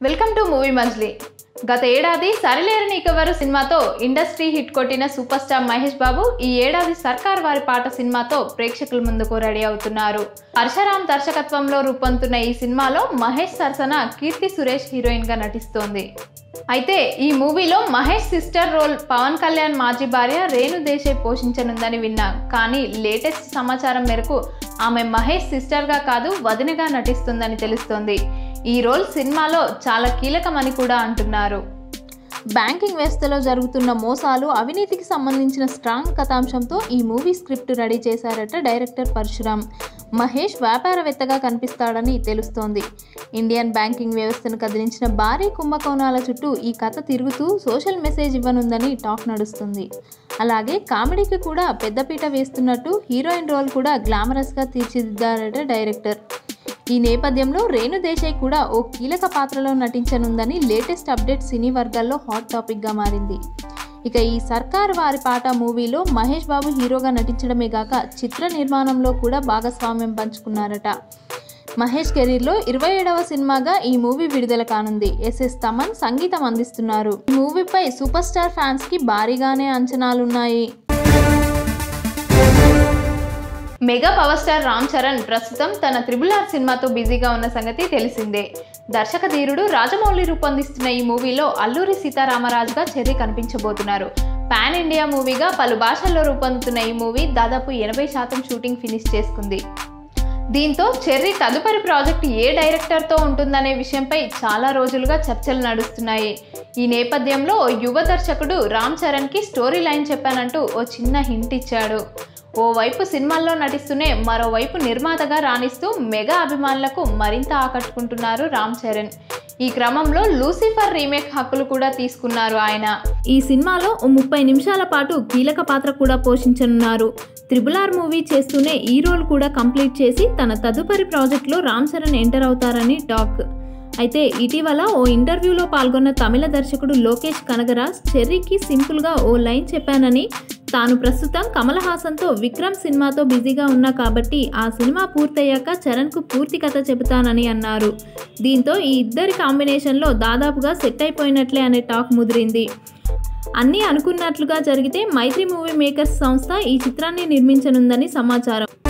welcome to movie మంజ్లీ గత ఏడాది సరిలేరు నీకెవరు సినిమాతో ఇండస్ట్రీ హిట్ కొట్టిన సూపర్ స్టార్ మహేష్ బాబు ఈ ఏడాది సర్కార్ వారి పాట సినిమాతో ప్రేక్షకుల ముందుకు రెడీ అవుతున్నారు హర్షరామ్ దర్శకత్వంలో రూపొందుతున్న ఈ సినిమాలో మహేష్ సరసన కీర్తి సురేష్ హీరోయిన్ గా నటిస్తోంది అయితే ఈ మూవీలో మహేష్ సిస్టర్ రోల్ పవన్ కళ్యాణ్ మాజీ భార్య రేణు దేశాయ్ పోషించనుందని విన్నా కానీ లేటెస్ట్ సమాచారం మేరకు ఆమె మహేష్ సిస్టర్గా కాదు వదినగా నటిస్తుందని తెలుస్తోంది ఈ రోల్ సినిమాలో చాలా కీలకమని కూడా అంటున్నారు బ్యాంకింగ్ వ్యవస్థలో జరుగుతున్న మోసాలు అవినీతికి సంబంధించిన స్ట్రాంగ్ కథాంశంతో ఈ మూవీ స్క్రిప్ట్ రెడీ చేశారట డైరెక్టర్ పరశురామ్ మహేష్ వ్యాపారవేత్తగా కనిపిస్తాడని తెలుస్తోంది ఇండియన్ బ్యాంకింగ్ వ్యవస్థను కదిలించిన భారీ కుంభకోణాల చుట్టూ ఈ కథ తిరుగుతూ సోషల్ మెసేజ్ ఇవ్వనుందని టాక్ నడుస్తుంది అలాగే కామెడీకి కూడా పెద్దపీట వేస్తున్నట్టు హీరోయిన్ రోల్ కూడా గ్లామరస్గా తీర్చిదిద్దారట డైరెక్టర్ ఈ నేపథ్యంలో రేణు దేశాయ్ కూడా ఓ కీలక పాత్రలో నటించనుందని లేటెస్ట్ అప్డేట్ సినీ వర్గాల్లో హాట్ టాపిక్గా మారింది ఇక ఈ సర్కార్ వారి పాట మూవీలో మహేష్ బాబు హీరోగా నటించడమే కాక చిత్ర నిర్మాణంలో కూడా భాగస్వామ్యం పంచుకున్నారట మహేష్ కెరీర్లో ఇరవై ఏడవ సినిమాగా ఈ మూవీ విడుదల కానుంది ఎస్ఎస్ తమన్ సంగీతం అందిస్తున్నారు ఈ మూవీపై సూపర్ స్టార్ ఫ్యాన్స్కి భారీగానే అంచనాలున్నాయి mega power star Ram Charan ప్రస్తుతం తన త్రిబుల్ ఆర్ సినిమాతో బిజీగా ఉన్న సంగతి తెలిసిందే దర్శక ధీరుడు రాజమౌళి రూపొందిస్తున్న ఈ మూవీలో అల్లూరి సీతారామరాజుగా చెర్రీ కనిపించబోతున్నారు పాన్ ఇండియా మూవీగా పలు భాషల్లో రూపొందుతున్న ఈ మూవీ దాదాపు ఎనభై శాతం షూటింగ్ ఫినిష్ చేసుకుంది దీంతో చెర్రీ తదుపరి ప్రాజెక్ట్ ఏ డైరెక్టర్తో ఉంటుందనే విషయంపై చాలా రోజులుగా చర్చలు నడుస్తున్నాయి ఈ నేపథ్యంలో ఓ యువ దర్శకుడు రామ్ చరణ్కి స్టోరీ లైన్ చెప్పానంటూ ఓ చిన్న హింట్ ఇచ్చాడు ఓవైపు సినిమాల్లో నటిస్తూనే మరోవైపు నిర్మాతగా రాణిస్తూ మెగా అభిమానులకు మరింత ఆకట్టుకుంటున్నారు రామ్ చరణ్ ఈ క్రమంలో లూసిఫర్ రీమేక్ హక్కులు కూడా తీసుకున్నారు ఆయన ఈ సినిమాలో ఓ ముప్పై నిమిషాల పాటు కీలక పాత్ర కూడా పోషించనున్నారు త్రిబుల్ ఆర్ మూవీ చేస్తూనే ఈ రోల్ కూడా కంప్లీట్ చేసి తన తదుపరి ప్రాజెక్ట్లో రామ్ చరణ్ ఎంటర్ అవుతారని టాక్ అయితే ఇటీవల ఓ ఇంటర్వ్యూలో పాల్గొన్న తమిళ దర్శకుడు లోకేష్ కనగరాజ్ చెర్రీకి సింపుల్గా ఓ లైన్ చెప్పానని తాను ప్రస్తుతం కమల్ హాసన్తో విక్రమ్ సినిమాతో బిజీగా ఉన్నా కాబట్టి ఆ సినిమా పూర్తయ్యాక చరణ్కు పూర్తి కథ చెబుతానని అన్నారు దీంతో ఈ ఇద్దరి కాంబినేషన్లో దాదాపుగా సెట్ అయిపోయినట్లే అనే టాక్ ముదిరింది అన్నీ అనుకున్నట్లుగా జరిగితే మైత్రి మూవీ మేకర్స్ సంస్థ ఈ చిత్రాన్ని నిర్మించనుందని సమాచారం